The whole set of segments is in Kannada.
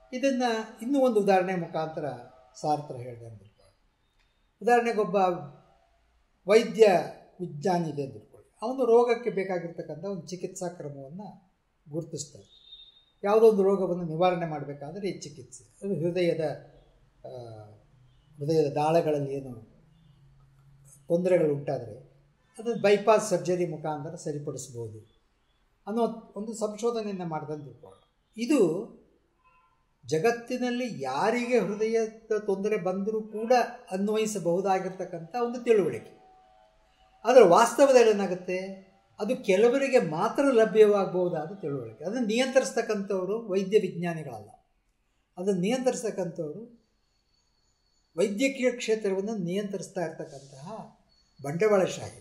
ಇದನ್ನು ಇನ್ನೂ ಒಂದು ಉದಾಹರಣೆ ಮುಖಾಂತರ ಸಾರ್ತ್ರ ಹೇಳಿದೆ ಅಂತ ತಿಳ್ಕೊಳ್ಳಿ ಉದಾಹರಣೆಗೊಬ್ಬ ವೈದ್ಯ ವಿಜ್ಞಾನಿ ಇದೆ ಅಂತ ತಿಳ್ಕೊಳ್ಳಿ ಅವನು ರೋಗಕ್ಕೆ ಬೇಕಾಗಿರ್ತಕ್ಕಂಥ ಒಂದು ಚಿಕಿತ್ಸಾ ಕ್ರಮವನ್ನು ಗುರುತಿಸ್ತಾರೆ ಯಾವುದೋ ಒಂದು ರೋಗವನ್ನು ನಿವಾರಣೆ ಮಾಡಬೇಕಾದ್ರೆ ಈ ಚಿಕಿತ್ಸೆ ಅದು ಹೃದಯದ ಆ, ಹೃದಯದ ದಾಳಗಳಲ್ಲಿ ಏನು ತೊಂದರೆಗಳು ಉಂಟಾದರೆ ಅದನ್ನು ಬೈಪಾಸ್ ಸರ್ಜರಿ ಮುಖಾಂತರ ಸರಿಪಡಿಸ್ಬೋದು ಅನ್ನೋ ಒಂದು ಸಂಶೋಧನೆಯನ್ನು ಮಾಡಿದಂತ ತಿಳ್ಕೊಳ್ಳೋಣ ಇದು ಜಗತ್ತಿನಲ್ಲಿ ಯಾರಿಗೆ ಹೃದಯದ ತೊಂದರೆ ಬಂದರೂ ಕೂಡ ಅನ್ವಯಿಸಬಹುದಾಗಿರ್ತಕ್ಕಂಥ ಒಂದು ತಿಳುವಳಿಕೆ ಆದರೆ ವಾಸ್ತವದಲ್ಲಿ ಏನಾಗುತ್ತೆ ಅದು ಕೆಲವರಿಗೆ ಮಾತ್ರ ಲಭ್ಯವಾಗಬಹುದಾದ ತಿಳುವಳಿಕೆ ಅದನ್ನು ನಿಯಂತ್ರಿಸ್ತಕ್ಕಂಥವರು ವೈದ್ಯ ವಿಜ್ಞಾನಿಗಳಲ್ಲ ಅದನ್ನು ನಿಯಂತ್ರಿಸ್ತಕ್ಕಂಥವರು ವೈದ್ಯಕೀಯ ಕ್ಷೇತ್ರವನ್ನು ನಿಯಂತ್ರಿಸ್ತಾ ಇರ್ತಕ್ಕಂತಹ ಬಂಡವಾಳಶಾಹಿಗಳು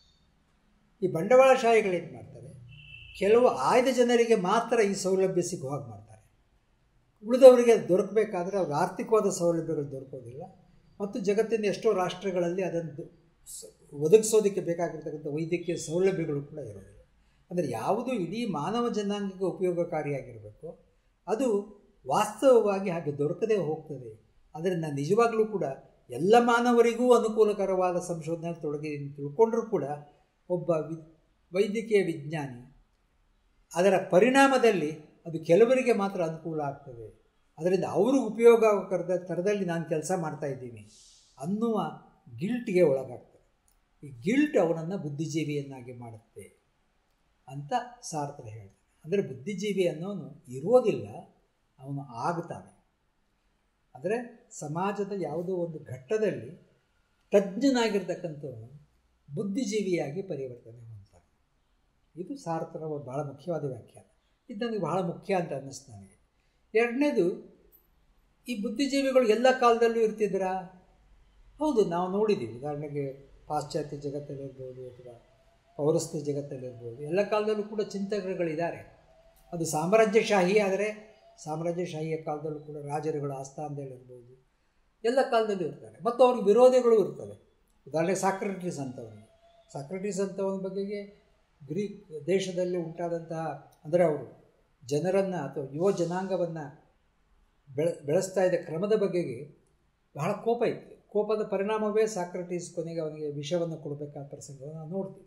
ಈ ಬಂಡವಾಳಶಾಹಿಗಳೇನು ಮಾಡ್ತಾರೆ ಕೆಲವು ಆಯ್ದ ಜನರಿಗೆ ಮಾತ್ರ ಈ ಸೌಲಭ್ಯ ಸಿಗುವ ಹಾಗೆ ಮಾಡ್ತಾರೆ ಉಳಿದವರಿಗೆ ಅದು ದೊರಕಬೇಕಾದ್ರೆ ಅವ್ರಿಗೆ ಆರ್ಥಿಕವಾದ ಸೌಲಭ್ಯಗಳು ದೊರಕೋದಿಲ್ಲ ಮತ್ತು ಜಗತ್ತಿನ ಎಷ್ಟೋ ರಾಷ್ಟ್ರಗಳಲ್ಲಿ ಅದನ್ನು ಸ- ಒದಗಿಸೋದಕ್ಕೆ ಬೇಕಾಗಿರ್ತಕ್ಕಂಥ ವೈದ್ಯಕೀಯ ಸೌಲಭ್ಯಗಳು ಕೂಡ ಇರೋದಿಲ್ಲ ಅಂದರೆ ಯಾವುದು ಇಡೀ ಮಾನವ ಜನಾಂಗಕ್ಕೆ ಉಪಯೋಗಕಾರಿಯಾಗಿರಬೇಕು ಅದು ವಾಸ್ತವವಾಗಿ ಹಾಗೆ ದೊರಕದೇ ಹೋಗ್ತದೆ ಅದರಿಂದ ನಿಜವಾಗಲೂ ಕೂಡ ಎಲ್ಲ ಮಾನವರಿಗೂ ಅನುಕೂಲಕರವಾದ ಸಂಶೋಧನೆ ತೊಡಗಿ ತಿಳ್ಕೊಂಡ್ರೂ ಕೂಡ ಒಬ್ಬ ವಿ ವೈದ್ಯಕೀಯ ವಿಜ್ಞಾನಿ ಅದರ ಪರಿಣಾಮದಲ್ಲಿ ಅದು ಕೆಲವರಿಗೆ ಮಾತ್ರ ಅನುಕೂಲ ಆಗ್ತದೆ ಅದರಿಂದ ಅವರು ಉಪಯೋಗಕರದ ಥರದಲ್ಲಿ ನಾನು ಕೆಲಸ ಮಾಡ್ತಾ ಇದ್ದೀನಿ ಅನ್ನುವ ಗಿಲ್ಟ್ಗೆ ಒಳಗಾಗ್ತದೆ ಈ ಗಿಲ್ಟ್ ಅವನನ್ನು ಬುದ್ಧಿಜೀವಿಯನ್ನಾಗಿ ಮಾಡುತ್ತೆ ಅಂತ ಸಾರ್ಥಕ ಹೇಳ್ತಾನೆ ಅಂದರೆ ಬುದ್ಧಿಜೀವಿ ಅನ್ನೋನು ಇರೋದಿಲ್ಲ ಅವನು ಆಗ್ತಾನೆ ಅಂದರೆ ಸಮಾಜದ ಯಾವುದೋ ಒಂದು ಘಟ್ಟದಲ್ಲಿ ತಜ್ಞನಾಗಿರ್ತಕ್ಕಂಥವನು ಬುದ್ಧಿಜೀವಿಯಾಗಿ ಪರಿವರ್ತನೆ ಹೊಂದ್ತಾನೆ ಇದು ಸಾರ್ಥರ ಒಂದು ಭಾಳ ಮುಖ್ಯವಾದ ವ್ಯಾಖ್ಯಾನ ಇದು ನನಗೆ ಬಹಳ ಮುಖ್ಯ ಅಂತ ಅನ್ನಿಸ್ತು ನನಗೆ ಎರಡನೇದು ಈ ಬುದ್ಧಿಜೀವಿಗಳು ಎಲ್ಲ ಕಾಲದಲ್ಲೂ ಇರ್ತಿದ್ರಾ ಹೌದು ನಾವು ನೋಡಿದ್ದೀವಿ ಉದಾಹರಣೆಗೆ ಪಾಶ್ಚಾತ್ಯ ಜಗತ್ತಲ್ಲಿರ್ಬೋದು ಅಥವಾ ಪೌರಸ್ತ್ಯ ಜಗತ್ತಲ್ಲಿರ್ಬೋದು ಎಲ್ಲ ಕಾಲದಲ್ಲೂ ಕೂಡ ಚಿಂತಕರುಗಳಿದ್ದಾರೆ ಅದು ಸಾಮ್ರಾಜ್ಯಶಾಹಿ ಆದರೆ ಸಾಮ್ರಾಜ್ಯಶಾಹಿಯ ಕಾಲದಲ್ಲೂ ಕೂಡ ರಾಜರುಗಳ ಆಸ್ಥಾನದಲ್ಲಿರ್ಬೋದು ಎಲ್ಲ ಕಾಲದಲ್ಲೂ ಇರ್ತಾರೆ ಮತ್ತು ಅವ್ರಿಗೆ ವಿರೋಧಿಗಳು ಇರ್ತವೆ ಉದಾಹರಣೆಗೆ ಸಾಕ್ರೆಟಿಸ್ ಅಂತವನಿಗೆ ಸಾಕ್ರೆಟಿಸ್ ಅಂತವನ ಬಗೆಗೆ ಗ್ರೀಕ್ ದೇಶದಲ್ಲಿ ಉಂಟಾದಂತಹ ಅಂದರೆ ಅವರು ಜನರನ್ನು ಅಥವಾ ಯುವ ಜನಾಂಗವನ್ನು ಬೆಳೆ ಬೆಳೆಸ್ತಾ ಇದ್ದ ಕ್ರಮದ ಬಗೆಗೆ ಬಹಳ ಕೋಪ ಇತ್ತು ಕೋಪದ ಪರಿಣಾಮವೇ ಸಾಕ್ರೆಟಿಸ್ ಕೊನೆಗೆ ಅವನಿಗೆ ವಿಷವನ್ನು ಕೊಡಬೇಕಾದ ಪ್ರಸಂಗವನ್ನು ನಾವು ನೋಡ್ತೀವಿ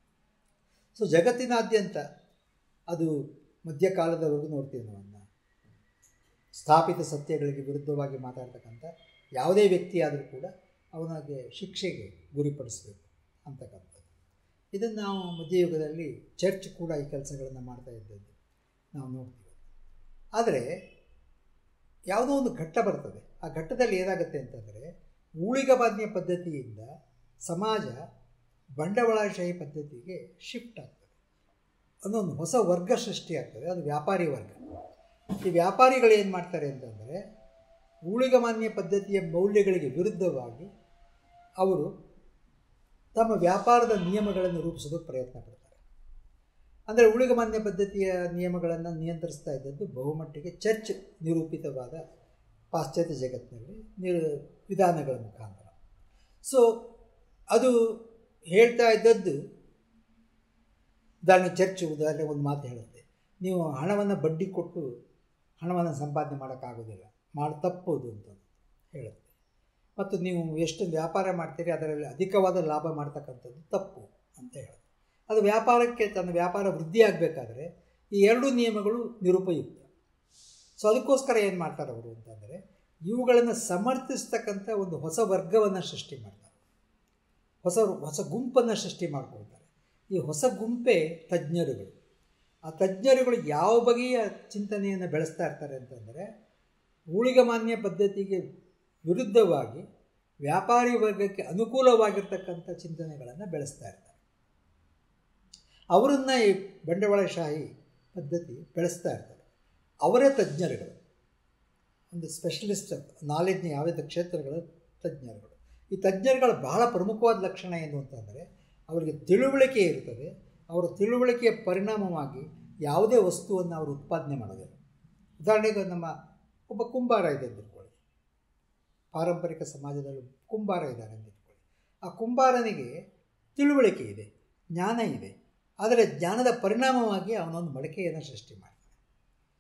ಸೊ ಜಗತ್ತಿನಾದ್ಯಂತ ಅದು ಮಧ್ಯಕಾಲದವರೆಗೂ ನೋಡ್ತೀವಿ ನಾವನ್ನ ಸ್ಥಾಪಿತ ಸತ್ಯಗಳಿಗೆ ವಿರುದ್ಧವಾಗಿ ಮಾತಾಡ್ತಕ್ಕಂಥ ಯಾವುದೇ ವ್ಯಕ್ತಿ ಆದರೂ ಕೂಡ ಅವನಿಗೆ ಶಿಕ್ಷೆಗೆ ಗುರಿಪಡಿಸಬೇಕು ಅಂತಕ್ಕಂಥದ್ದು ಇದನ್ನು ನಾವು ಮಧ್ಯಯುಗದಲ್ಲಿ ಚರ್ಚ್ ಕೂಡ ಈ ಕೆಲಸಗಳನ್ನು ಮಾಡ್ತಾ ಇದ್ದದ್ದು ನಾವು ನೋಡ್ತೀವಿ ಆದರೆ ಯಾವುದೋ ಒಂದು ಘಟ್ಟ ಬರ್ತದೆ ಆ ಘಟ್ಟದಲ್ಲಿ ಏನಾಗುತ್ತೆ ಅಂತಂದರೆ ಊಳಿಗಬಾಜ್ಞೆ ಪದ್ಧತಿಯಿಂದ ಸಮಾಜ ಬಂಡವಾಳಶಾಹಿ ಪದ್ಧತಿಗೆ ಶಿಫ್ಟ್ ಆಗ್ತದೆ ಅದೊಂದು ಹೊಸ ವರ್ಗ ಸೃಷ್ಟಿಯಾಗ್ತದೆ ಅದು ವ್ಯಾಪಾರಿ ವರ್ಗ ಈ ವ್ಯಾಪಾರಿಗಳು ಏನು ಮಾಡ್ತಾರೆ ಅಂತಂದರೆ ಊಳಿಗಮಾನ್ಯ ಪದ್ಧತಿಯ ಮೌಲ್ಯಗಳಿಗೆ ವಿರುದ್ಧವಾಗಿ ಅವರು ತಮ್ಮ ವ್ಯಾಪಾರದ ನಿಯಮಗಳನ್ನು ರೂಪಿಸೋದಕ್ಕೆ ಪ್ರಯತ್ನ ಪಡ್ತಾರೆ ಅಂದರೆ ಉಳಿಗಮಾನ್ಯ ಪದ್ಧತಿಯ ನಿಯಮಗಳನ್ನು ನಿಯಂತ್ರಿಸ್ತಾ ಇದ್ದದ್ದು ಬಹುಮಟ್ಟಿಗೆ ಚರ್ಚ್ ನಿರೂಪಿತವಾದ ಪಾಶ್ಚಾತ್ಯ ಜಗತ್ತಿನಲ್ಲಿ ನಿರ್ ವಿಧಾನಗಳ ಮುಖಾಂತರ ಸೊ ಅದು ಹೇಳ್ತಾ ಇದ್ದದ್ದು ಉದಾಹರಣೆ ಚರ್ಚ್ ಉದಾಹರಣೆ ಒಂದು ಮಾತು ಹೇಳುತ್ತೆ ನೀವು ಹಣವನ್ನು ಬಡ್ಡಿ ಕೊಟ್ಟು ಹಣವನ್ನು ಸಂಪಾದನೆ ಮಾಡೋಕ್ಕಾಗೋದಿಲ್ಲ ಮಾಡಿ ತಪ್ಪೋದು ಅಂತ ಹೇಳುತ್ತೆ ಮತ್ತು ನೀವು ಎಷ್ಟು ವ್ಯಾಪಾರ ಮಾಡ್ತೀರಿ ಅದರಲ್ಲಿ ಅಧಿಕವಾದ ಲಾಭ ಮಾಡ್ತಕ್ಕಂಥದ್ದು ತಪ್ಪು ಅಂತ ಹೇಳುತ್ತೆ ಅದು ವ್ಯಾಪಾರಕ್ಕೆ ತನ್ನ ವ್ಯಾಪಾರ ವೃದ್ಧಿ ಆಗಬೇಕಾದ್ರೆ ಈ ಎರಡೂ ನಿಯಮಗಳು ನಿರುಪಯುಕ್ತ ಸೊ ಅದಕ್ಕೋಸ್ಕರ ಏನು ಮಾಡ್ತಾರೆ ಅವರು ಅಂತಂದರೆ ಇವುಗಳನ್ನು ಸಮರ್ಥಿಸ್ತಕ್ಕಂಥ ಒಂದು ಹೊಸ ವರ್ಗವನ್ನು ಸೃಷ್ಟಿ ಮಾಡ್ತಾರೆ ಹೊಸ ಹೊಸ ಗುಂಪನ್ನು ಸೃಷ್ಟಿ ಮಾಡ್ಕೊಳ್ತಾರೆ ಈ ಹೊಸ ಗುಂಪೇ ತಜ್ಞರುಗಳು ಆ ತಜ್ಞರುಗಳು ಯಾವ ಬಗೆಯ ಚಿಂತನೆಯನ್ನು ಬೆಳೆಸ್ತಾ ಇರ್ತಾರೆ ಅಂತಂದರೆ ಊಳಿಗಮಾನ್ಯ ಪದ್ಧತಿಗೆ ವಿರುದ್ಧವಾಗಿ ವ್ಯಾಪಾರಿ ವರ್ಗಕ್ಕೆ ಅನುಕೂಲವಾಗಿರ್ತಕ್ಕಂಥ ಚಿಂತನೆಗಳನ್ನು ಬೆಳೆಸ್ತಾ ಇರ್ತಾರೆ ಅವರನ್ನು ಈ ಬಂಡವಾಳಶಾಹಿ ಪದ್ಧತಿ ಬೆಳೆಸ್ತಾ ಇರ್ತಾರೆ ಅವರೇ ತಜ್ಞರುಗಳು ಒಂದು ಸ್ಪೆಷಲಿಸ್ಟ್ ನಾಲೆಡ್ಜ್ನ ಯಾವುದೇ ಕ್ಷೇತ್ರಗಳ ತಜ್ಞರುಗಳು ಈ ತಜ್ಞರುಗಳ ಬಹಳ ಪ್ರಮುಖವಾದ ಲಕ್ಷಣ ಏನು ಅಂತಂದರೆ ಅವರಿಗೆ ತಿಳುವಳಿಕೆ ಇರ್ತದೆ ಅವರ ತಿಳುವಳಿಕೆಯ ಪರಿಣಾಮವಾಗಿ ಯಾವುದೇ ವಸ್ತುವನ್ನು ಅವರು ಉತ್ಪಾದನೆ ಮಾಡೋದಿಲ್ಲ ಉದಾಹರಣೆಗೆ ನಮ್ಮ ಒಬ್ಬ ಕುಂಬಾರ ಇದೆ ಅಂತ ಇಟ್ಕೊಳ್ಳಿ ಪಾರಂಪರಿಕ ಸಮಾಜದಲ್ಲಿ ಕುಂಬಾರ ಇದ್ದಾನೆ ಅಂತ ಇಟ್ಕೊಳ್ಳಿ ಆ ಕುಂಬಾರನಿಗೆ ತಿಳುವಳಿಕೆ ಇದೆ ಜ್ಞಾನ ಇದೆ ಆದರೆ ಜ್ಞಾನದ ಪರಿಣಾಮವಾಗಿ ಅವನೊಂದು ಮಡಿಕೆಯನ್ನು ಸೃಷ್ಟಿ ಮಾಡ್ತಾನೆ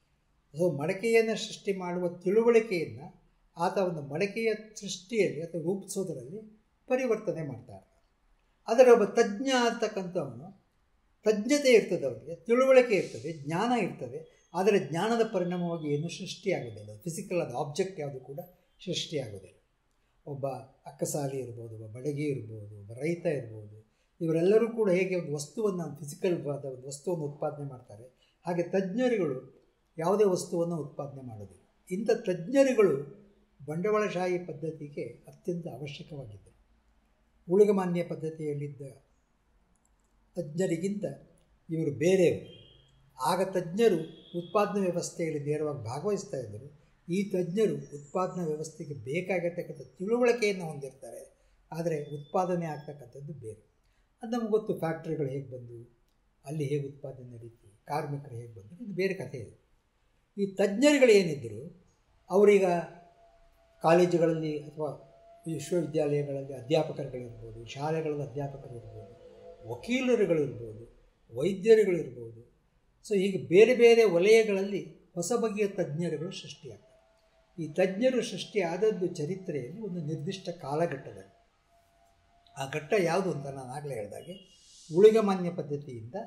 ಸೊ ಮಡಕೆಯನ್ನು ಸೃಷ್ಟಿ ಮಾಡುವ ತಿಳುವಳಿಕೆಯನ್ನು ಆತ ಒಂದು ಮಡಕೆಯ ಸೃಷ್ಟಿಯಲ್ಲಿ ಅಥವಾ ರೂಪಿಸೋದರಲ್ಲಿ ಪರಿವರ್ತನೆ ಮಾಡ್ತಾರೆ ಅದರ ಒಬ್ಬ ತಜ್ಞ ಅಂತಕ್ಕಂಥವನು ತಜ್ಞತೆ ಇರ್ತದೆ ಅವರಿಗೆ ತಿಳುವಳಿಕೆ ಇರ್ತದೆ ಜ್ಞಾನ ಇರ್ತದೆ ಆದರೆ ಜ್ಞಾನದ ಪರಿಣಾಮವಾಗಿ ಏನು ಸೃಷ್ಟಿಯಾಗೋದಿಲ್ಲ ಫಿಸಿಕಲ್ ಆದ ಆಬ್ಜೆಕ್ಟ್ ಯಾವುದು ಕೂಡ ಸೃಷ್ಟಿಯಾಗೋದಿಲ್ಲ ಒಬ್ಬ ಅಕ್ಕಸಾಲಿ ಇರ್ಬೋದು ಒಬ್ಬ ಬಡಗಿ ಇರ್ಬೋದು ಒಬ್ಬ ರೈತ ಇರ್ಬೋದು ಇವರೆಲ್ಲರೂ ಕೂಡ ಹೇಗೆ ಒಂದು ವಸ್ತುವನ್ನು ಫಿಸಿಕಲ್ ಆದ ಒಂದು ವಸ್ತುವನ್ನು ಉತ್ಪಾದನೆ ಮಾಡ್ತಾರೆ ಹಾಗೆ ತಜ್ಞರುಗಳು ಯಾವುದೇ ವಸ್ತುವನ್ನು ಉತ್ಪಾದನೆ ಮಾಡೋದಿಲ್ಲ ಇಂಥ ತಜ್ಞರುಗಳು ಬಂಡವಾಳಶಾಹಿ ಪದ್ಧತಿಗೆ ಅತ್ಯಂತ ಅವಶ್ಯಕವಾಗಿದ್ದರು ಉಳಿಗಮಾನ್ಯ ಪದ್ಧತಿಯಲ್ಲಿದ್ದ ತಜ್ಞರಿಗಿಂತ ಇವರು ಬೇರೆಯವರು ಆಗ ತಜ್ಞರು ಉತ್ಪಾದನಾ ವ್ಯವಸ್ಥೆಯಲ್ಲಿ ನೇರವಾಗಿ ಭಾಗವಹಿಸ್ತಾ ಇದ್ದರು ಈ ತಜ್ಞರು ಉತ್ಪಾದನಾ ವ್ಯವಸ್ಥೆಗೆ ಬೇಕಾಗಿರ್ತಕ್ಕಂಥ ತಿಳುವಳಿಕೆಯನ್ನು ಹೊಂದಿರ್ತಾರೆ ಆದರೆ ಉತ್ಪಾದನೆ ಆಗ್ತಕ್ಕಂಥದ್ದು ಬೇರೆ ಅದು ನಮ್ಗೆ ಗೊತ್ತು ಫ್ಯಾಕ್ಟ್ರಿಗಳು ಹೇಗೆ ಬಂದು ಅಲ್ಲಿ ಹೇಗೆ ಉತ್ಪಾದನೆ ನಡೀತಿ ಕಾರ್ಮಿಕರು ಹೇಗೆ ಬಂದರು ಇದು ಬೇರೆ ಕಥೆ ಇದೆ ಈ ತಜ್ಞರುಗಳು ಏನಿದ್ದರು ಅವರೀಗ ಕಾಲೇಜುಗಳಲ್ಲಿ ಅಥವಾ ವಿಶ್ವವಿದ್ಯಾಲಯಗಳಲ್ಲಿ ಅಧ್ಯಾಪಕರುಗಳಿರ್ಬೋದು ಶಾಲೆಗಳಲ್ಲಿ ಅಧ್ಯಾಪಕರಿರ್ಬೋದು ವಕೀಲರುಗಳಿರ್ಬೋದು ವೈದ್ಯರುಗಳಿರ್ಬೋದು ಸೊ ಹೀಗೆ ಬೇರೆ ಬೇರೆ ವಲಯಗಳಲ್ಲಿ ಹೊಸ ಬಗೆಯ ತಜ್ಞರುಗಳು ಸೃಷ್ಟಿಯಾಗ್ತವೆ ಈ ತಜ್ಞರು ಸೃಷ್ಟಿ ಆದದ್ದು ಚರಿತ್ರೆಯಲ್ಲಿ ಒಂದು ನಿರ್ದಿಷ್ಟ ಕಾಲಘಟ್ಟದಲ್ಲಿ ಆ ಘಟ್ಟ ಯಾವುದು ಅಂತ ನಾನು ಆಗಲೇ ಹೇಳಿದಾಗೆ ಉಳಿಗಮಾನ್ಯ ಪದ್ಧತಿಯಿಂದ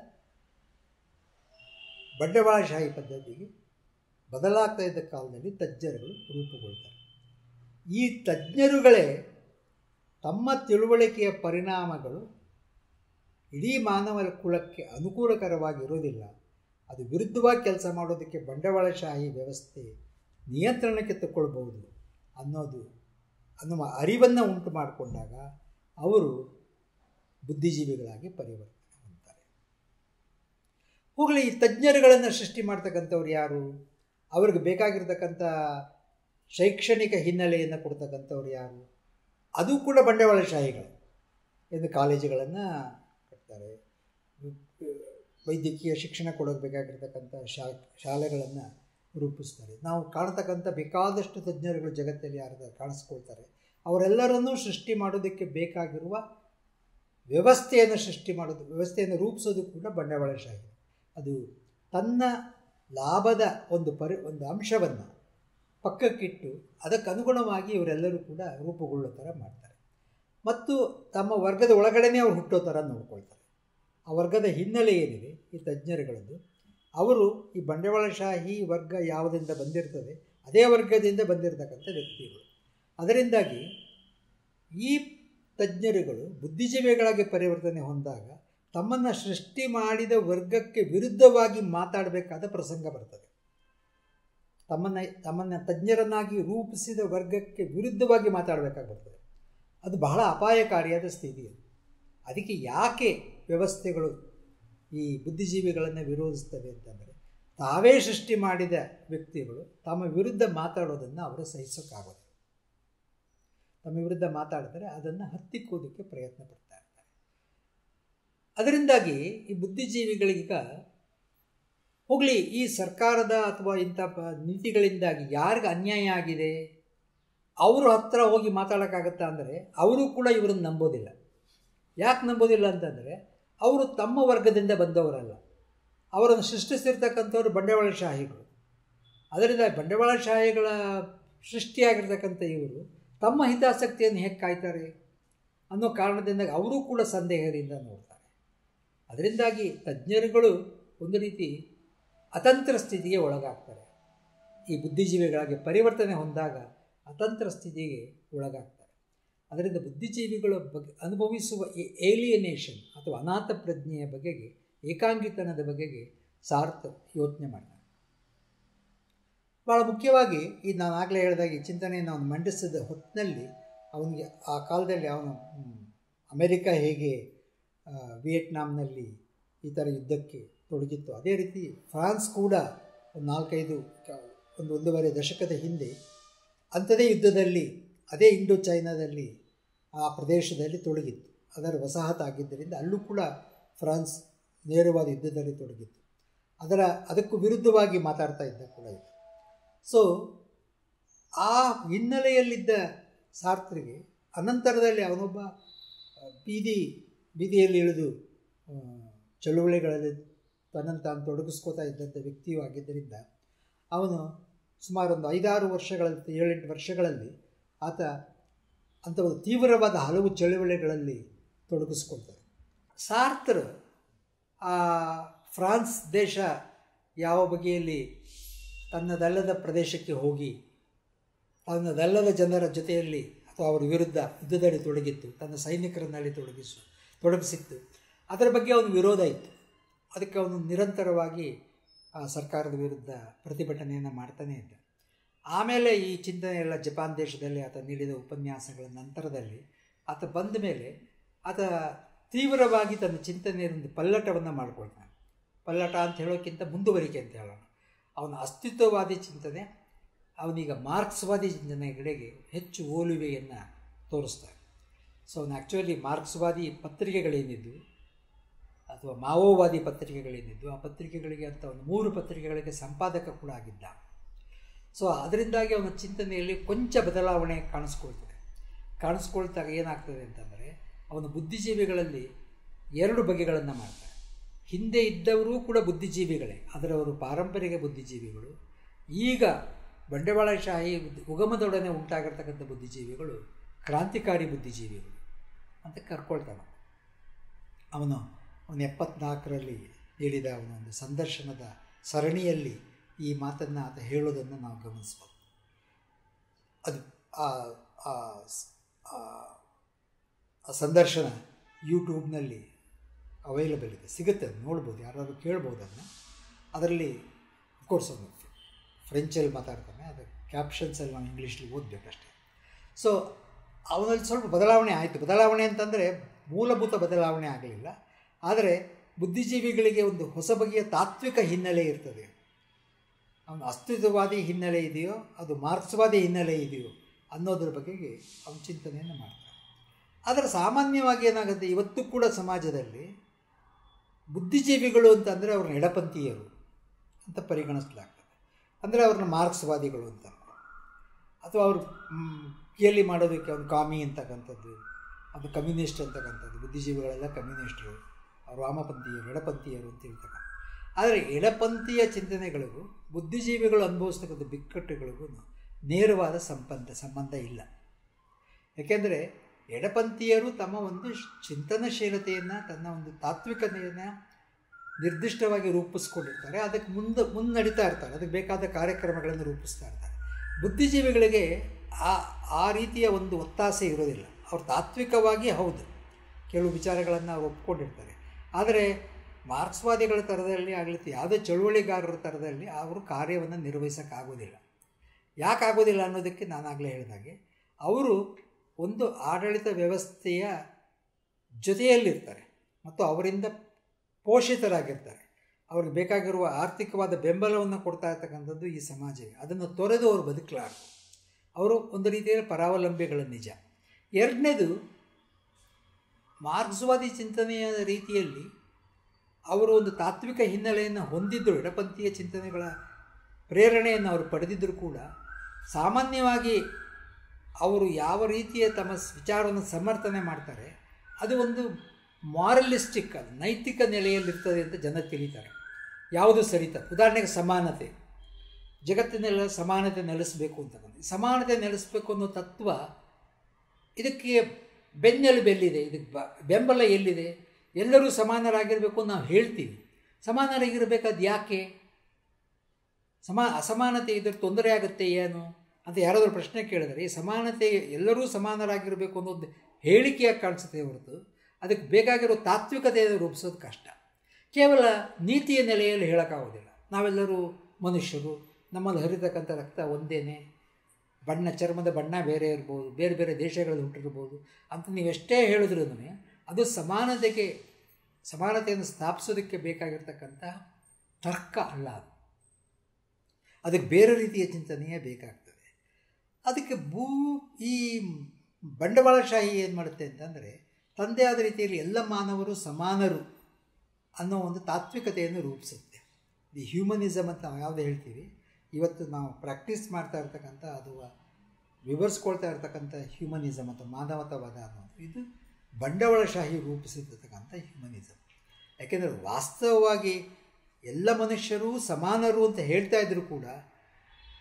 ಬಂಡವಾಳಶಾಹಿ ಪದ್ಧತಿಗೆ ಬದಲಾಗ್ತಾ ಇದ್ದ ಕಾಲದಲ್ಲಿ ತಜ್ಞರುಗಳು ರೂಪುಗೊಳ್ತಾರೆ ಈ ತಜ್ಞರುಗಳೇ ತಮ್ಮ ತಿಳುವಳಿಕೆಯ ಪರಿಣಾಮಗಳು ಇಡೀ ಮಾನವ ಕುಲಕ್ಕೆ ಅನುಕೂಲಕರವಾಗಿರೋದಿಲ್ಲ ಅದು ವಿರುದ್ಧವಾಗಿ ಕೆಲಸ ಮಾಡೋದಕ್ಕೆ ಬಂಡವಾಳಶಾಹಿ ವ್ಯವಸ್ಥೆ ನಿಯಂತ್ರಣಕ್ಕೆ ತಗೊಳ್ಬೋದು ಅನ್ನೋದು ಅನ್ನುವ ಅರಿವನ್ನು ಉಂಟು ಮಾಡಿಕೊಂಡಾಗ ಅವರು ಬುದ್ಧಿಜೀವಿಗಳಾಗಿ ಪರಿವರ್ತನೆ ಹೊಂದ್ತಾರೆ ಹೋಗಲಿ ಈ ತಜ್ಞರುಗಳನ್ನು ಸೃಷ್ಟಿ ಮಾಡ್ತಕ್ಕಂಥವ್ರು ಯಾರು ಅವ್ರಿಗೆ ಬೇಕಾಗಿರ್ತಕ್ಕಂಥ ಶೈಕ್ಷಣಿಕ ಹಿನ್ನೆಲೆಯನ್ನು ಕೊಡ್ತಕ್ಕಂಥವ್ರು ಯಾರು ಅದು ಕೂಡ ಬಂಡವಾಳಶಾಹಿಗಳು ಎಂದು ಕಾಲೇಜುಗಳನ್ನು ಕಟ್ತಾರೆ ವೈದ್ಯಕೀಯ ಶಿಕ್ಷಣ ಕೊಡೋಕೆ ಬೇಕಾಗಿರ್ತಕ್ಕಂಥ ಶಾ ಶಾಲೆಗಳನ್ನು ರೂಪಿಸ್ತಾರೆ ನಾವು ಕಾಣ್ತಕ್ಕಂಥ ಬೇಕಾದಷ್ಟು ತಜ್ಞರುಗಳು ಜಗತ್ತಲ್ಲಿ ಯಾರು ಕಾಣಿಸ್ಕೊಳ್ತಾರೆ ಅವರೆಲ್ಲರನ್ನೂ ಸೃಷ್ಟಿ ಮಾಡೋದಕ್ಕೆ ಬೇಕಾಗಿರುವ ವ್ಯವಸ್ಥೆಯನ್ನು ಸೃಷ್ಟಿ ಮಾಡೋದು ವ್ಯವಸ್ಥೆಯನ್ನು ರೂಪಿಸೋದು ಕೂಡ ಬಂಡವಾಳಶಾಹಿ ಅದು ತನ್ನ ಲಾಭದ ಒಂದು ಪರಿ ಒಂದು ಅಂಶವನ್ನು ಪಕ್ಕಕ್ಕಿಟ್ಟು ಅದಕ್ಕೆ ಅನುಗುಣವಾಗಿ ಇವರೆಲ್ಲರೂ ಕೂಡ ರೂಪುಗೊಳ್ಳೋ ಥರ ಮಾಡ್ತಾರೆ ಮತ್ತು ತಮ್ಮ ವರ್ಗದ ಒಳಗಡೆನೇ ಅವ್ರು ಹುಟ್ಟೋ ಥರ ನೋಡ್ಕೊಳ್ತಾರೆ ಆ ವರ್ಗದ ಹಿನ್ನೆಲೆ ಏನಿದೆ ಈ ತಜ್ಞರುಗಳದ್ದು ಅವರು ಈ ಬಂಡವಾಳಶಾಹಿ ವರ್ಗ ಯಾವುದರಿಂದ ಬಂದಿರ್ತದೆ ಅದೇ ವರ್ಗದಿಂದ ಬಂದಿರತಕ್ಕಂಥ ವ್ಯಕ್ತಿಗಳು ಅದರಿಂದಾಗಿ ಈ ತಜ್ಞರುಗಳು ಬುದ್ಧಿಜೀವಿಗಳಾಗಿ ಪರಿವರ್ತನೆ ಹೊಂದಾಗ ತಮ್ಮನ್ನು ಸೃಷ್ಟಿ ಮಾಡಿದ ವರ್ಗಕ್ಕೆ ವಿರುದ್ಧವಾಗಿ ಮಾತಾಡಬೇಕಾದ ಪ್ರಸಂಗ ಬರ್ತದೆ ತಮ್ಮನ್ನು ತಮ್ಮನ್ನು ತಜ್ಞರನ್ನಾಗಿ ರೂಪಿಸಿದ ವರ್ಗಕ್ಕೆ ವಿರುದ್ಧವಾಗಿ ಮಾತಾಡಬೇಕಾಗಿ ಬರ್ತದೆ ಅದು ಬಹಳ ಅಪಾಯಕಾರಿಯಾದ ಸ್ಥಿತಿ ಅದು ಅದಕ್ಕೆ ಯಾಕೆ ವ್ಯವಸ್ಥೆಗಳು ಈ ಬುದ್ಧಿಜೀವಿಗಳನ್ನು ವಿರೋಧಿಸ್ತವೆ ಅಂತಂದರೆ ತಾವೇ ಸೃಷ್ಟಿ ಮಾಡಿದ ವ್ಯಕ್ತಿಗಳು ತಮ್ಮ ವಿರುದ್ಧ ಮಾತಾಡೋದನ್ನು ಅವರು ಸಹಿಸೋಕ್ಕಾಗೋದಿಲ್ಲ ತಮ್ಮ ವಿರುದ್ಧ ಮಾತಾಡಿದರೆ ಅದನ್ನು ಹತ್ತಿಕ್ಕೋದಕ್ಕೆ ಪ್ರಯತ್ನ ಪಡ್ತಾ ಇರ್ತಾರೆ ಅದರಿಂದಾಗಿ ಈ ಬುದ್ಧಿಜೀವಿಗಳಿಗ ಹೋಗಲಿ ಈ ಸರ್ಕಾರದ ಅಥವಾ ಇಂಥ ಪ ನೀತಿಗಳಿಂದಾಗಿ ಯಾರಿಗೆ ಅನ್ಯಾಯ ಆಗಿದೆ ಅವರು ಹತ್ರ ಹೋಗಿ ಮಾತಾಡೋಕ್ಕಾಗತ್ತಾ ಅಂದರೆ ಅವರು ಕೂಡ ಇವರನ್ನು ನಂಬೋದಿಲ್ಲ ಯಾಕೆ ನಂಬೋದಿಲ್ಲ ಅಂತಂದರೆ ಅವರು ತಮ್ಮ ವರ್ಗದಿಂದ ಬಂದವರಲ್ಲ ಅವರನ್ನು ಸೃಷ್ಟಿಸಿರ್ತಕ್ಕಂಥವ್ರು ಬಂಡವಾಳಶಾಹಿಗಳು ಅದರಿಂದ ಬಂಡವಾಳಶಾಹಿಗಳ ಸೃಷ್ಟಿಯಾಗಿರ್ತಕ್ಕಂಥ ಇವರು ತಮ್ಮ ಹಿತಾಸಕ್ತಿಯನ್ನು ಹೇಗೆ ಕಾಯ್ತಾರೆ ಅನ್ನೋ ಕಾರಣದಿಂದ ಅವರೂ ಕೂಡ ಸಂದೇಹದಿಂದ ನೋಡ್ತಾರೆ ಅದರಿಂದಾಗಿ ತಜ್ಞರುಗಳು ಒಂದು ರೀತಿ ಅತಂತ್ರ ಸ್ಥಿತಿಗೆ ಒಳಗಾಗ್ತಾರೆ ಈ ಬುದ್ಧಿಜೀವಿಗಳಾಗಿ ಪರಿವರ್ತನೆ ಹೊಂದಾಗ ಅತಂತ್ರ ಸ್ಥಿತಿಗೆ ಒಳಗಾಗ್ತಾರೆ ಅದರಿಂದ ಬುದ್ಧಿಜೀವಿಗಳ ಬಗ್ಗೆ ಅನುಭವಿಸುವ ಈ ಏಲಿಯನೇಷನ್ ಅಥವಾ ಅನಾಥ ಪ್ರಜ್ಞೆಯ ಬಗೆಗೆ ಏಕಾಂಗಿತನದ ಬಗೆಗೆ ಸಾರ್ಥ ಯೋಚನೆ ಮಾಡ್ತಾನೆ ಭಾಳ ಮುಖ್ಯವಾಗಿ ಈ ನಾನು ಆಗಲೇ ಹೇಳಿದಾಗ ಈ ಚಿಂತನೆಯನ್ನು ಅವನು ಮಂಡಿಸಿದ ಹೊತ್ತಿನಲ್ಲಿ ಅವನಿಗೆ ಆ ಕಾಲದಲ್ಲಿ ಅವನು ಅಮೆರಿಕ ಹೇಗೆ ವಿಯೆಟ್ನಾಂನಲ್ಲಿ ಈ ಥರ ಯುದ್ಧಕ್ಕೆ ತೊಡಗಿತ್ತು ಅದೇ ರೀತಿ ಫ್ರಾನ್ಸ್ ಕೂಡ ಒಂದು ನಾಲ್ಕೈದು ಒಂದು ಒಂದೂವರೆ ದಶಕದ ಹಿಂದೆ ಅಂಥದೇ ಯುದ್ಧದಲ್ಲಿ ಅದೇ ಇಂಡೋ ಚೈನಾದಲ್ಲಿ ಆ ಪ್ರದೇಶದಲ್ಲಿ ತೊಡಗಿತ್ತು ಅದರ ವಸಾಹತಾಗಿದ್ದರಿಂದ ಅಲ್ಲೂ ಕೂಡ ಫ್ರಾನ್ಸ್ ನೇರವಾದ ಯುದ್ಧದಲ್ಲಿ ತೊಡಗಿತ್ತು ಅದರ ಅದಕ್ಕೂ ವಿರುದ್ಧವಾಗಿ ಮಾತಾಡ್ತಾ ಇದ್ದ ಕೂಡ ಇದೆ ಸೊ ಆ ಹಿನ್ನೆಲೆಯಲ್ಲಿದ್ದ ಸಾರ್ಥರಿಗೆ ಅನಂತರದಲ್ಲಿ ಅವನೊಬ್ಬ ಬೀದಿ ಬೀದಿಯಲ್ಲಿ ಇಳಿದು ಚಳುವಳಿಗಳಲ್ಲಿ ತನ್ನನ್ನು ತಾನು ತೊಡಗಿಸ್ಕೋತಾ ಇದ್ದಂಥ ವ್ಯಕ್ತಿಯೂ ಆಗಿದ್ದರಿಂದ ಅವನು ಸುಮಾರು ಒಂದು ಐದಾರು ವರ್ಷಗಳಲ್ಲಿ ಏಳೆಂಟು ವರ್ಷಗಳಲ್ಲಿ ಆತ ಅಂಥ ಒಂದು ತೀವ್ರವಾದ ಹಲವು ಚಳುವಳಿಗಳಲ್ಲಿ ತೊಡಗಿಸ್ಕೊಳ್ತಾರೆ ಸಾರ್ತರ್ ಆ ಫ್ರಾನ್ಸ್ ದೇಶ ಯಾವ ಬಗೆಯಲ್ಲಿ ತನ್ನದಲ್ಲದ ಪ್ರದೇಶಕ್ಕೆ ಹೋಗಿ ತನ್ನದಲ್ಲದ ಜನರ ಜೊತೆಯಲ್ಲಿ ಅಥವಾ ಅವರ ವಿರುದ್ಧ ಯುದ್ಧದಲ್ಲಿ ತೊಡಗಿತ್ತು ತನ್ನ ಸೈನಿಕರನ್ನಲ್ಲಿ ತೊಡಗಿಸು ತೊಡಗಿಸಿತ್ತು ಅದರ ಬಗ್ಗೆ ಅವನು ವಿರೋಧ ಇತ್ತು ಅದಕ್ಕೆ ಅವನು ನಿರಂತರವಾಗಿ ಆ ಸರ್ಕಾರದ ವಿರುದ್ಧ ಪ್ರತಿಭಟನೆಯನ್ನು ಮಾಡ್ತಾನೇ ಇದ್ದ ಆಮೇಲೆ ಈ ಚಿಂತನೆ ಎಲ್ಲ ಜಪಾನ್ ದೇಶದಲ್ಲಿ ಆತ ನೀಡಿದ ಉಪನ್ಯಾಸಗಳ ನಂತರದಲ್ಲಿ ಆತ ಬಂದ ಮೇಲೆ ಆತ ತೀವ್ರವಾಗಿ ತನ್ನ ಚಿಂತನೆಯೊಂದು ಪಲ್ಲಟವನ್ನು ಮಾಡಿಕೊಳ್ತಾನೆ ಪಲ್ಲಟ ಅಂತ ಹೇಳೋಕ್ಕಿಂತ ಮುಂದುವರಿಕೆ ಅಂತ ಹೇಳೋಣ ಅವನ ಅಸ್ತಿತ್ವವಾದಿ ಚಿಂತನೆ ಅವನೀಗ ಮಾರ್ಕ್ಸ್ವಾದಿ ಚಿಂತನೆಗಳಿಗೆ ಹೆಚ್ಚು ಹೋಲುವೆಯನ್ನು ತೋರಿಸ್ತಾರೆ ಸೊ ಅವನು ಆ್ಯಕ್ಚುಲಿ ಮಾರ್ಕ್ಸ್ವಾದಿ ಪತ್ರಿಕೆಗಳೇನಿದ್ದು ಅಥವಾ ಮಾವೋವಾದಿ ಪತ್ರಿಕೆಗಳೇನಿದ್ದು ಆ ಪತ್ರಿಕೆಗಳಿಗೆ ಅಂತ ಒಂದು ಮೂರು ಪತ್ರಿಕೆಗಳಿಗೆ ಸಂಪಾದಕ ಕೂಡ ಆಗಿದ್ದ ಸೊ ಅದರಿಂದಾಗಿ ಅವನ ಚಿಂತನೆಯಲ್ಲಿ ಕೊಂಚ ಬದಲಾವಣೆ ಕಾಣಿಸ್ಕೊಳ್ತದೆ ಕಾಣಿಸ್ಕೊಳ್ತಾಗ ಏನಾಗ್ತದೆ ಅಂತಂದರೆ ಅವನ ಬುದ್ಧಿಜೀವಿಗಳಲ್ಲಿ ಎರಡು ಬಗೆಗಳನ್ನು ಮಾಡ್ತಾರೆ ಹಿಂದೆ ಇದ್ದವರೂ ಕೂಡ ಬುದ್ಧಿಜೀವಿಗಳೇ ಆದರೆ ಅವರು ಪಾರಂಪರಿಕ ಬುದ್ಧಿಜೀವಿಗಳು ಈಗ ಬಂಡವಾಳಶಾಹಿ ಉಗಮದೊಡನೆ ಉಂಟಾಗಿರ್ತಕ್ಕಂಥ ಬುದ್ಧಿಜೀವಿಗಳು ಕ್ರಾಂತಿಕಾರಿ ಬುದ್ಧಿಜೀವಿಗಳು ಅಂತ ಕರ್ಕೊಳ್ತಾನೆ ಅವನು ಅವನು ಎಪ್ಪತ್ನಾಲ್ಕರಲ್ಲಿ ನೀಡಿದ ಅವನೊಂದು ಸಂದರ್ಶನದ ಸರಣಿಯಲ್ಲಿ ಈ ಮಾತನ್ನು ಆತ ಹೇಳೋದನ್ನು ನಾವು ಗಮನಿಸ್ಬೋದು ಅದು ಆ ಸಂದರ್ಶನ ಯೂಟ್ಯೂಬ್ನಲ್ಲಿ ಅವೈಲಬಲ್ ಇದೆ ಸಿಗುತ್ತೆ ಅದು ನೋಡ್ಬೋದು ಯಾರಾದರೂ ಕೇಳ್ಬೋದು ಅದನ್ನು ಅದರಲ್ಲಿ ಅಫ್ಕೋರ್ಸ್ ಅವನು ಫ್ರೆಂಚಲ್ಲಿ ಮಾತಾಡ್ತಾನೆ ಅದು ಕ್ಯಾಪ್ಷನ್ಸಲ್ಲಿ ನಾವು ಇಂಗ್ಲೀಷಲ್ಲಿ ಓದಬೇಕಷ್ಟೆ ಸೊ ಅವನಲ್ಲಿ ಸ್ವಲ್ಪ ಬದಲಾವಣೆ ಆಯಿತು ಬದಲಾವಣೆ ಅಂತಂದರೆ ಮೂಲಭೂತ ಬದಲಾವಣೆ ಆಗಲಿಲ್ಲ ಆದರೆ ಬುದ್ಧಿಜೀವಿಗಳಿಗೆ ಒಂದು ಹೊಸ ಬಗೆಯ ತಾತ್ವಿಕ ಹಿನ್ನೆಲೆ ಇರ್ತದೆ ಅವನು ಅಸ್ತಿತ್ವವಾದಿ ಹಿನ್ನೆಲೆ ಇದೆಯೋ ಅದು ಮಾರ್ಕ್ಸ್ವಾದಿ ಹಿನ್ನೆಲೆ ಇದೆಯೋ ಅನ್ನೋದ್ರ ಬಗೆಗೆ ಅವನ ಚಿಂತನೆಯನ್ನು ಮಾಡ್ತಾನೆ ಆದರೆ ಸಾಮಾನ್ಯವಾಗಿ ಏನಾಗುತ್ತೆ ಇವತ್ತು ಕೂಡ ಸಮಾಜದಲ್ಲಿ ಬುದ್ಧಿಜೀವಿಗಳು ಅಂತಂದರೆ ಅವ್ರನ್ನ ಎಡಪಂಥೀಯರು ಅಂತ ಪರಿಗಣಿಸಲಾಗ್ತದೆ ಅಂದರೆ ಅವ್ರನ್ನ ಮಾರ್ಕ್ಸ್ವಾದಿಗಳು ಅಂತ ಅಥವಾ ಅವರು ಕೇಳಿ ಮಾಡೋದಕ್ಕೆ ಅವ್ನು ಕಾಮಿ ಅಂತಕ್ಕಂಥದ್ದು ಅದು ಕಮ್ಯುನಿಸ್ಟ್ ಅಂತಕ್ಕಂಥದ್ದು ಬುದ್ಧಿಜೀವಿಗಳೆಲ್ಲ ಕಮ್ಯುನಿಸ್ಟರು ಅವರು ವಾಮಪಂಥೀಯರು ಎಡಪಂಥೀಯರು ಅಂತ ಹೇಳ್ತಕ್ಕಂಥ ಆದರೆ ಎಡಪಂಥೀಯ ಚಿಂತನೆಗಳಿಗೂ ಬುದ್ಧಿಜೀವಿಗಳು ಅನುಭವಿಸ್ತಕ್ಕಂಥ ಬಿಕ್ಕಟ್ಟುಗಳಿಗೂ ನೇರವಾದ ಸಂಬಂಧ ಸಂಬಂಧ ಇಲ್ಲ ಯಾಕೆಂದರೆ ಎಡಪಂಥೀಯರು ತಮ್ಮ ಒಂದು ಚಿಂತನಶೀಲತೆಯನ್ನು ತನ್ನ ಒಂದು ತಾತ್ವಿಕತೆಯನ್ನು ನಿರ್ದಿಷ್ಟವಾಗಿ ರೂಪಿಸ್ಕೊಂಡಿರ್ತಾರೆ ಅದಕ್ಕೆ ಮುಂದೆ ಮುನ್ನಡಿತಾ ಇರ್ತಾರೆ ಅದಕ್ಕೆ ಬೇಕಾದ ಕಾರ್ಯಕ್ರಮಗಳನ್ನು ರೂಪಿಸ್ತಾ ಇರ್ತಾರೆ ಬುದ್ಧಿಜೀವಿಗಳಿಗೆ ಆ ಆ ರೀತಿಯ ಒಂದು ಒತ್ತಾಸೆ ಇರೋದಿಲ್ಲ ಅವ್ರು ತಾತ್ವಿಕವಾಗಿ ಹೌದು ಕೆಲವು ವಿಚಾರಗಳನ್ನು ಅವ್ರು ಒಪ್ಕೊಂಡಿರ್ತಾರೆ ಆದರೆ ಮಾರ್ಕ್ಸ್ವಾದಿಗಳ ಥರದಲ್ಲಿ ಆಗಲಿ ಯಾವುದೇ ಚಳುವಳಿಗಾರರ ಥರದಲ್ಲಿ ಅವರು ಕಾರ್ಯವನ್ನು ನಿರ್ವಹಿಸೋಕ್ಕಾಗೋದಿಲ್ಲ ಯಾಕಾಗೋದಿಲ್ಲ ಅನ್ನೋದಕ್ಕೆ ನಾನಾಗಲೇ ಹೇಳಿದಾಗೆ ಅವರು ಒಂದು ಆಡಳಿತ ವ್ಯವಸ್ಥೆಯ ಜೊತೆಯಲ್ಲಿರ್ತಾರೆ ಮತ್ತು ಅವರಿಂದ ಪೋಷಿತರಾಗಿರ್ತಾರೆ ಅವ್ರಿಗೆ ಬೇಕಾಗಿರುವ ಆರ್ಥಿಕವಾದ ಬೆಂಬಲವನ್ನು ಕೊಡ್ತಾ ಇರ್ತಕ್ಕಂಥದ್ದು ಈ ಸಮಾಜವೇ ಅದನ್ನು ತೊರೆದು ಅವರು ಬದುಕಲಾರದು ಅವರು ಒಂದು ರೀತಿಯಲ್ಲಿ ಪರಾವಲಂಬಿಗಳ ನಿಜ ಎರಡನೇದು ಮಾರ್ಕ್ಸ್ವಾದಿ ಚಿಂತನೆಯ ರೀತಿಯಲ್ಲಿ ಅವರು ಒಂದು ತಾತ್ವಿಕ ಹಿನ್ನೆಲೆಯನ್ನು ಹೊಂದಿದ್ದರು ಎಡಪಂಥೀಯ ಚಿಂತನೆಗಳ ಪ್ರೇರಣೆಯನ್ನು ಅವರು ಪಡೆದಿದ್ದರೂ ಕೂಡ ಸಾಮಾನ್ಯವಾಗಿ ಅವರು ಯಾವ ರೀತಿಯ ತಮ್ಮ ವಿಚಾರವನ್ನು ಸಮರ್ಥನೆ ಮಾಡ್ತಾರೆ ಅದು ಒಂದು ಮಾರಲಿಸ್ಟಿಕ್ ಅದು ನೈತಿಕ ನೆಲೆಯಲ್ಲಿರ್ತದೆ ಅಂತ ಜನ ತಿಳಿತಾರೆ ಯಾವುದು ಸರಿತ ಉದಾಹರಣೆಗೆ ಸಮಾನತೆ ಜಗತ್ತಿನೆಲ್ಲ ಸಮಾನತೆ ನೆಲೆಸಬೇಕು ಅಂತಕ್ಕಂಥ ಸಮಾನತೆ ನೆಲೆಸಬೇಕು ಅನ್ನೋ ತತ್ವ ಇದಕ್ಕೆ ಬೆನ್ನೆಲುಬೆಲ್ಲಿದೆ ಇದಕ್ಕೆ ಬ ಬೆಂಬಲ ಎಲ್ಲಿದೆ ಎಲ್ಲರೂ ಸಮಾನರಾಗಿರಬೇಕು ನಾವು ಹೇಳ್ತೀವಿ ಸಮಾನರಾಗಿರಬೇಕಾದ ಯಾಕೆ ಸಮಾ ಅಸಮಾನತೆ ಇದ್ರೆ ತೊಂದರೆ ಆಗುತ್ತೆ ಏನು ಅಂತ ಯಾರಾದರೂ ಪ್ರಶ್ನೆ ಕೇಳಿದರೆ ಈ ಸಮಾನತೆ ಎಲ್ಲರೂ ಸಮಾನರಾಗಿರಬೇಕು ಅನ್ನೋದು ಹೇಳಿಕೆಯಾಗಿ ಕಾಣಿಸುತ್ತೆ ಹೊರತು ಅದಕ್ಕೆ ಬೇಕಾಗಿರೋ ತಾತ್ವಿಕತೆಯನ್ನು ರೂಪಿಸೋದು ಕಷ್ಟ ಕೇವಲ ನೀತಿಯ ನೆಲೆಯಲ್ಲಿ ಹೇಳೋಕ್ಕಾಗೋದಿಲ್ಲ ನಾವೆಲ್ಲರೂ ಮನುಷ್ಯರು ನಮ್ಮಲ್ಲಿ ಹರಿತಕ್ಕಂಥ ರಕ್ತ ಒಂದೇನೆ ಬಣ್ಣ ಚರ್ಮದ ಬಣ್ಣ ಬೇರೆ ಇರ್ಬೋದು ಬೇರೆ ಬೇರೆ ದೇಶಗಳಲ್ಲಿ ಹುಟ್ಟಿರ್ಬೋದು ಅಂತ ನೀವೆಷ್ಟೇ ಹೇಳಿದ್ರೂ ಅದು ಸಮಾನತೆಗೆ ಸಮಾನತೆಯನ್ನು ಸ್ಥಾಪಿಸೋದಕ್ಕೆ ಬೇಕಾಗಿರ್ತಕ್ಕಂಥ ತರ್ಕ ಅಲ್ಲ ಅದು ಅದಕ್ಕೆ ಬೇರೆ ರೀತಿಯ ಚಿಂತನೆಯೇ ಬೇಕಾಗ್ತದೆ ಅದಕ್ಕೆ ಭೂ ಈ ಬಂಡವಾಳಶಾಹಿ ಏನು ಮಾಡುತ್ತೆ ಅಂತಂದರೆ ತಂದೆ ಆದ ರೀತಿಯಲ್ಲಿ ಎಲ್ಲ ಮಾನವರು ಸಮಾನರು ಅನ್ನೋ ಒಂದು ತಾತ್ವಿಕತೆಯನ್ನು ರೂಪಿಸುತ್ತೆ ದಿ ಹ್ಯೂಮನಿಸಮ್ ಅಂತ ನಾವು ಯಾವುದು ಹೇಳ್ತೀವಿ ಇವತ್ತು ನಾವು ಪ್ರಾಕ್ಟೀಸ್ ಮಾಡ್ತಾ ಇರ್ತಕ್ಕಂಥ ಅಥವಾ ವಿವರಿಸ್ಕೊಳ್ತಾ ಇರ್ತಕ್ಕಂಥ ಹ್ಯೂಮನಿಸಮ್ ಅಥವಾ ಮಾನವತಾವಾದ ಅನ್ನೋದು ಇದು ಬಂಡವಾಳಶಾಹಿ ರೂಪಿಸಿರ್ತಕ್ಕಂಥ ಹ್ಯೂಮನಿಸಮ್ ಯಾಕೆಂದರೆ ವಾಸ್ತವವಾಗಿ ಎಲ್ಲ ಮನುಷ್ಯರು ಸಮಾನರು ಅಂತ ಹೇಳ್ತಾ ಇದ್ದರೂ ಕೂಡ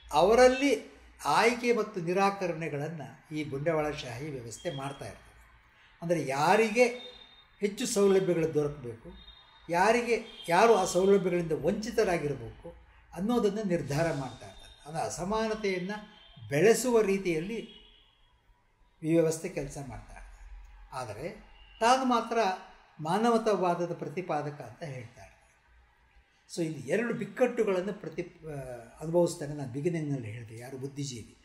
ಅವರಲ್ಲಿ ಆಯ್ಕೆ ಮತ್ತು ನಿರಾಕರಣೆಗಳನ್ನು ಈ ಬಂಡವಾಳಶಾಹಿ ವ್ಯವಸ್ಥೆ ಮಾಡ್ತಾ ಇರ್ತದೆ ಅಂದರೆ ಯಾರಿಗೆ ಹೆಚ್ಚು ಸೌಲಭ್ಯಗಳು ದೊರಕಬೇಕು ಯಾರಿಗೆ ಯಾರು ಆ ಸೌಲಭ್ಯಗಳಿಂದ ವಂಚಿತರಾಗಿರಬೇಕು ಅನ್ನೋದನ್ನು ನಿರ್ಧಾರ ಮಾಡ್ತಾ ಇರ್ತಾರೆ ಅಂದರೆ ಅಸಮಾನತೆಯನ್ನು ಬೆಳೆಸುವ ರೀತಿಯಲ್ಲಿ ಈ ವ್ಯವಸ್ಥೆ ಕೆಲಸ ಮಾಡ್ತಾ ಇರ್ತಾರೆ ಆದರೆ ತಾನು ಮಾತ್ರ ಮಾನವತಾವಾದದ ಪ್ರತಿಪಾದಕ ಅಂತ ಹೇಳ್ತಾ ಇರ್ತಾರೆ ಸೊ ಇದು ಎರಡು ಬಿಕ್ಕಟ್ಟುಗಳನ್ನು ಪ್ರತಿ ಅನುಭವಿಸ್ತಾನೆ ನಾನು ಬಿಗಿನಿಂಗ್ನಲ್ಲಿ ಹೇಳಿದೆ ಯಾರು ಬುದ್ಧಿಜೀವಿ